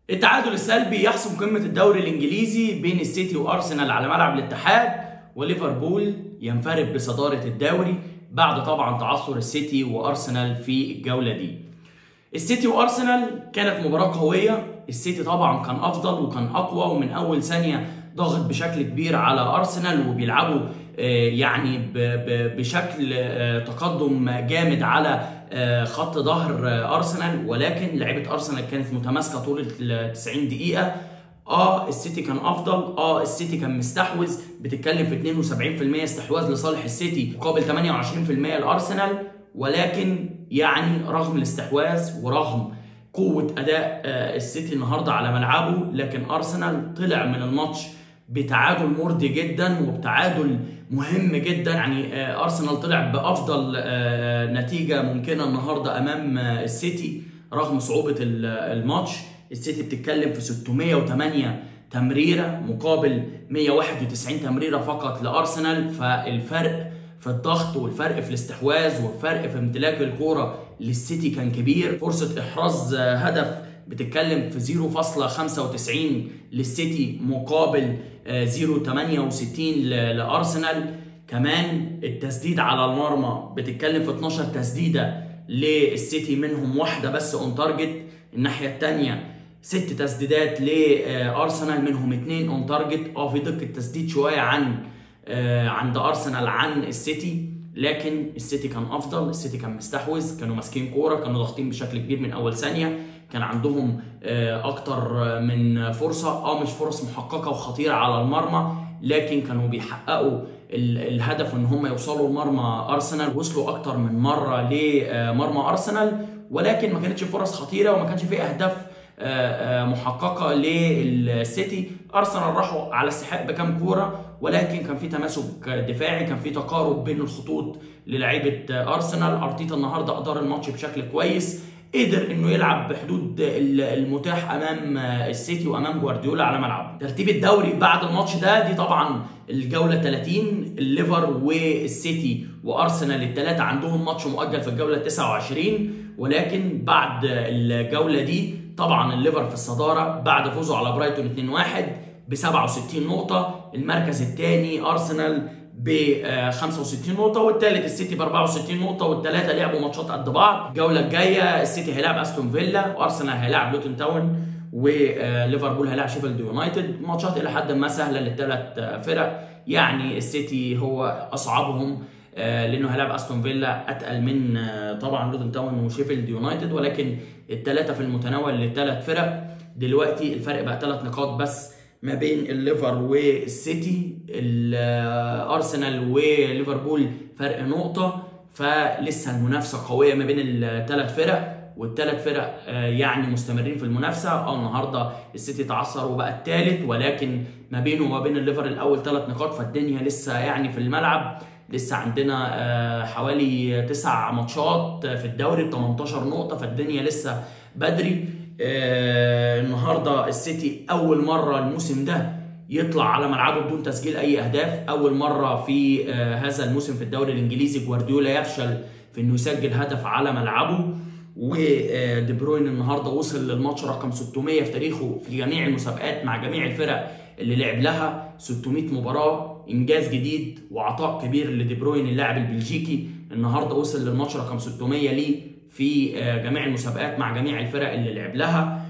التعادل السلبي يحسم قمة الدوري الإنجليزي بين السيتي وأرسنال على ملعب الاتحاد وليفربول ينفرد بصدارة الدوري بعد طبعا تعثر السيتي وأرسنال في الجولة دي السيتي وأرسنال كانت مباراة قوية السيتي طبعا كان أفضل وكان أقوى ومن أول ثانية ضغط بشكل كبير على أرسنال وبيلعبوا آه، يعني ب- ب- بشكل آه، تقدم جامد على آه، خط ظهر آه، ارسنال ولكن لعيبه ارسنال كانت متماسكه طول ال 90 دقيقه اه السيتي كان افضل اه السيتي كان مستحوذ بتتكلم في 72% استحواذ لصالح السيتي مقابل 28% لارسنال ولكن يعني رغم الاستحواذ ورغم قوه اداء آه، السيتي النهارده على ملعبه لكن ارسنال طلع من الماتش بتعادل مرضي جدا وبتعادل مهم جدا يعني آه، ارسنال طلع بافضل آه، نتيجه ممكنه النهارده امام آه، السيتي رغم صعوبه ال- الماتش السيتي بتتكلم في 608 تمريره مقابل 191 تمريره فقط لارسنال فالفرق في الضغط والفرق في الاستحواذ والفرق في امتلاك الكوره للسيتي كان كبير فرصه احراز آه، هدف بتتكلم في 0.95 للسيتي مقابل آه، 0.68 ل- لارسنال كمان التسديد على المرمى بتتكلم في 12 تسديده للسيتي منهم واحده بس اون تارجت الناحيه الثانيه ست تسديدات لارسنال منهم اثنين اون تارجت اه في دقه تسديد شويه عن آه، عند ارسنال عن السيتي لكن السيتي كان افضل السيتي كان مستحوذ كانوا ماسكين كوره كانوا ضاغطين بشكل كبير من اول ثانيه كان عندهم آه، اكتر من فرصه اه مش فرص محققه وخطيره على المرمى لكن كانوا بيحققوا ال- الهدف ان هم يوصلوا لمرمى ارسنال وصلوا اكتر من مره لمرمى ارسنال ولكن ما كانتش فرص خطيره وما كانش فيه اهداف آه، آه، محققه للسيتي ارسنال راحوا على استحقاق بكام كوره ولكن كان في تماسك دفاعي كان في تقارب بين الخطوط للعيبه آه، ارسنال ارتيتا النهارده ادار الماتش بشكل كويس قدر انه يلعب بحدود ال- المتاح امام آه، السيتي وامام جوارديولا على ملعبه ترتيب الدوري بعد الماتش ده دي طبعا الجوله 30 الليفر والسيتي وارسنال الثلاثه عندهم ماتش مؤجل في الجوله 29 ولكن بعد الجوله دي طبعا الليفر في الصداره بعد فوزه على برايتون 2-1 ب 67 نقطه المركز الثاني ارسنال ب 65 نقطه والثالث السيتي ب 64 نقطه والثلاثه لعبوا ماتشات قد بعض الجوله الجايه السيتي هيلاعب استون فيلا وارسنال هيلاعب لوتون تاون وليفربول هيلاعب شيفيلد يونايتد ماتشات الى حد ما سهله للثلاث فرق يعني السيتي هو اصعبهم آه، لانه هيلاعب استون فيلا اتقل من آه، طبعا لوتون تاون وشيفيلد يونايتد ولكن الثلاثه في المتناول للثلاث فرق دلوقتي الفرق بقى ثلاث نقاط بس ما بين الليفر والسيتي الارسنال وليفربول فرق نقطه فلسه المنافسه قويه ما بين الثلاث فرق والثلاث فرق آه، يعني مستمرين في المنافسه اه النهارده السيتي تعثر وبقى الثالث ولكن ما بينه وما بين الليفر الاول ثلاث نقاط فالدنيا لسه يعني في الملعب لسه عندنا آه، حوالي تسع ماتشات في الدوري ب 18 نقطه فالدنيا لسه بدري آه، النهارده السيتي اول مره الموسم ده يطلع على ملعبه بدون تسجيل اي اهداف اول مره في آه، هذا الموسم في الدوري الانجليزي جوارديولا يفشل في انه يسجل هدف على ملعبه ودي بروين النهارده وصل للماتش رقم 600 في تاريخه في جميع المسابقات مع جميع الفرق اللي لعب لها 600 مباراه انجاز جديد وعطاء كبير لدي بروين اللاعب البلجيكي النهارده وصل للماتش رقم 600 ليه في آه، جميع المسابقات مع جميع الفرق اللي لعب لها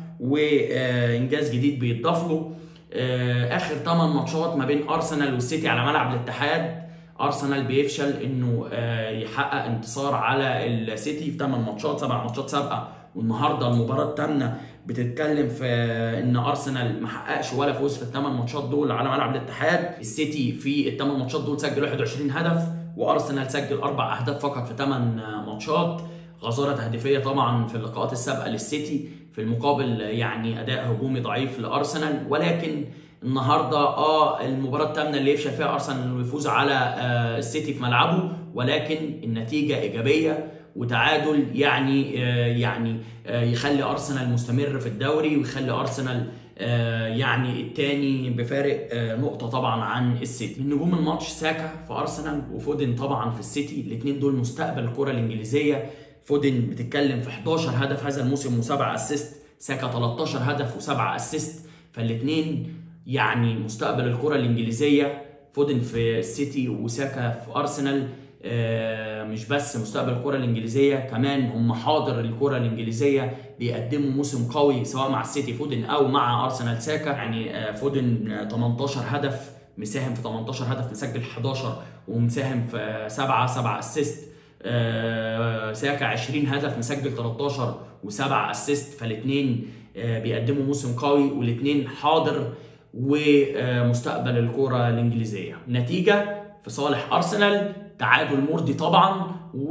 وانجاز جديد بيتضاف له آه، اخر 8 ماتشات ما بين ارسنال والسيتي على ملعب الاتحاد ارسنال بيفشل انه آه، يحقق انتصار على السيتي في 8 ماتشات 7 ماتشات سابقه والنهارده المباراه الثامنه بتتكلم في ان ارسنال ما حققش ولا فوز في الثمان ماتشات دول على ملعب الاتحاد السيتي في الثمان ماتشات دول سجل 21 هدف وارسنال سجل اربع اهداف فقط في 8 ماتشات غزاره تهديفيه طبعا في اللقاءات السابقه للسيتي في المقابل يعني اداء هجومي ضعيف لارسنال ولكن النهارده اه المباراه الثامنه اللي يفشل فيها ارسنال انه يفوز على آه السيتي في ملعبه ولكن النتيجه ايجابيه وتعادل يعني آه يعني آه يخلي ارسنال مستمر في الدوري ويخلي ارسنال آه يعني الثاني بفارق آه نقطه طبعا عن السيتي من نجوم الماتش ساكا في ارسنال وفودن طبعا في السيتي الاثنين دول مستقبل الكره الانجليزيه فودن بتتكلم في 11 هدف هذا الموسم وسبع اسيست ساكا 13 هدف وسبعة اسيست فالاثنين يعني مستقبل الكره الانجليزيه فودن في السيتي وساكا في ارسنال آه، مش بس مستقبل الكره الانجليزيه كمان هم حاضر الكره الانجليزيه بيقدموا موسم قوي سواء مع السيتي فودن او مع ارسنال ساكا يعني آه، فودن 18 هدف مساهم في 18 هدف مسجل 11 ومساهم في 7 7 اسيست آه، ساكا 20 هدف مسجل 13 و7 اسيست فالاثنين بيقدموا موسم قوي والاثنين حاضر ومستقبل الكره الانجليزيه نتيجه في صالح ارسنال تعادل مرضي طبعا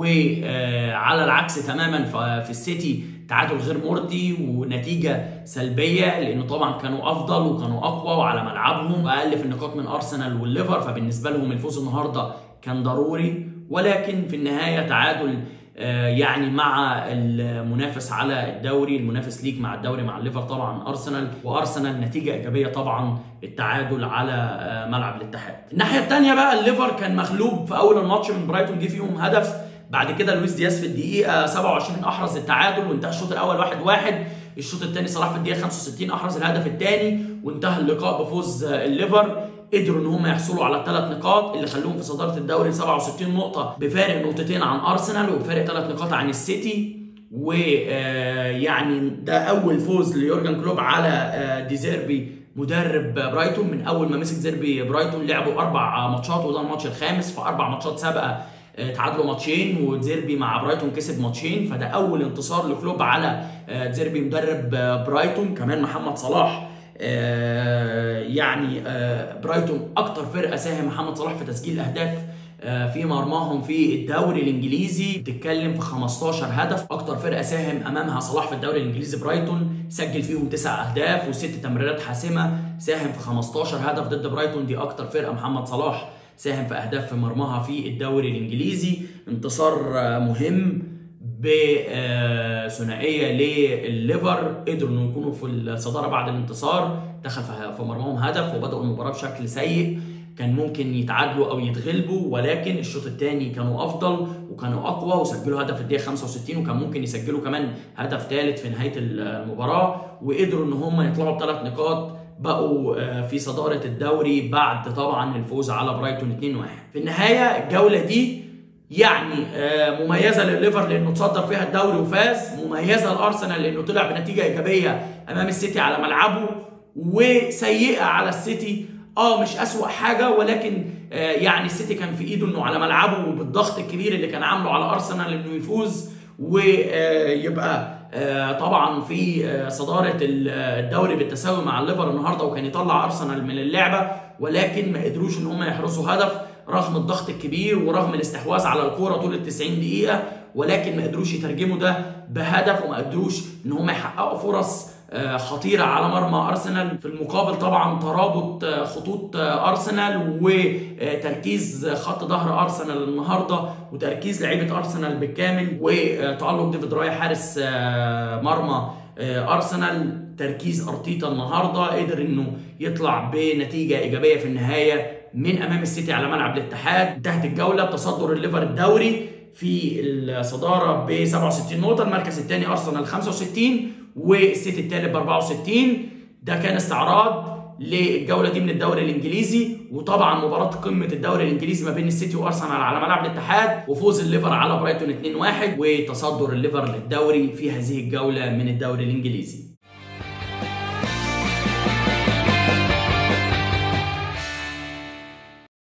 وعلى العكس تماما في السيتي تعادل غير مرضي ونتيجه سلبيه لانه طبعا كانوا افضل وكانوا اقوى وعلى ملعبهم واقل في النقاط من ارسنال والليفر فبالنسبه لهم الفوز النهارده كان ضروري ولكن في النهايه تعادل آه، يعني مع المنافس على الدوري المنافس ليك مع الدوري مع الليفر طبعا ارسنال وارسنال نتيجه ايجابيه طبعا التعادل على آه، ملعب الاتحاد الناحيه الثانيه بقى الليفر كان مغلوب في اول الماتش من برايتون جه فيهم هدف بعد كده لويس دياس في الدقيقه 27 احرز التعادل وانتهى الشوط الاول 1 1 الشوط الثاني صلاح في الدقيقه 65 احرز الهدف الثاني وانتهى اللقاء بفوز الليفر قدروا ان هم يحصلوا على الثلاث نقاط اللي خلوهم في صداره الدوري 67 نقطه بفارق نقطتين عن ارسنال وبفارق ثلاث نقاط عن السيتي ويعني آه، ده اول فوز ليورجن كلوب على آه، ديزيربي مدرب برايتون من اول ما مسك زيربي برايتون لعبوا اربع ماتشات وده الماتش الخامس في اربع ماتشات سابقه آه، تعادلوا ماتشين وزيربي مع برايتون كسب ماتشين فده اول انتصار لكلوب على زيربي مدرب برايتون كمان محمد صلاح آه، يعني آه، برايتون اكتر فرقه ساهم محمد صلاح في تسجيل اهداف آه، في مرماهم في الدوري الانجليزي بتتكلم في 15 هدف اكتر فرقه ساهم امامها صلاح في الدوري الانجليزي برايتون سجل فيهم 9 اهداف وست تمريرات حاسمه ساهم في 15 هدف ضد برايتون دي اكتر فرقه محمد صلاح ساهم في اهداف في مرماها في الدوري الانجليزي انتصار مهم بثنائيه لليفر قدروا انه يكونوا في الصداره بعد الانتصار دخل في مرماهم هدف وبداوا المباراه بشكل سيء كان ممكن يتعادلوا او يتغلبوا ولكن الشوط الثاني كانوا افضل وكانوا اقوى وسجلوا هدف في الدقيقه 65 وكان ممكن يسجلوا كمان هدف ثالث في نهايه المباراه وقدروا ان هم يطلعوا بثلاث نقاط بقوا آه، في صداره الدوري بعد طبعا الفوز على برايتون 2-1 في النهايه الجوله دي يعني آه، مميزه لليفر لانه تصدر فيها الدوري وفاز مميزه لارسنال لانه طلع بنتيجه ايجابيه امام السيتي على ملعبه وسيئه على السيتي اه مش اسوأ حاجه ولكن آه يعني السيتي كان في ايده انه على ملعبه وبالضغط الكبير اللي كان عامله على ارسنال انه يفوز ويبقى آه طبعا في آه صداره الدوري بالتساوي مع الليفر النهارده وكان يطلع ارسنال من اللعبه ولكن ما قدروش ان هم يحرزوا هدف رغم الضغط الكبير ورغم الاستحواذ على الكوره طول ال 90 دقيقه ولكن ما قدروش يترجموا ده بهدف وما قدروش ان هم يحققوا فرص آه، خطيره على مرمى ارسنال في المقابل طبعا ترابط آه، خطوط آه، ارسنال وتركيز خط ظهر ارسنال النهارده وتركيز لعيبه ارسنال بالكامل وتالق ديفيد راي حارس مرمى ارسنال تركيز ارتيتا النهارده قدر انه يطلع بنتيجه ايجابيه في النهايه من امام السيتي على ملعب الاتحاد انتهت الجوله بتصدر الليفر الدوري في الصداره ب 67 نقطه المركز الثاني ارسنال 65 والسيتي الثالث ب 64 ده كان استعراض للجوله دي من الدوري الانجليزي وطبعا مباراه قمه الدوري الانجليزي ما بين السيتي وارسنال على ملعب الاتحاد وفوز الليفر على برايتون 2-1 وتصدر الليفر للدوري في هذه الجوله من الدوري الانجليزي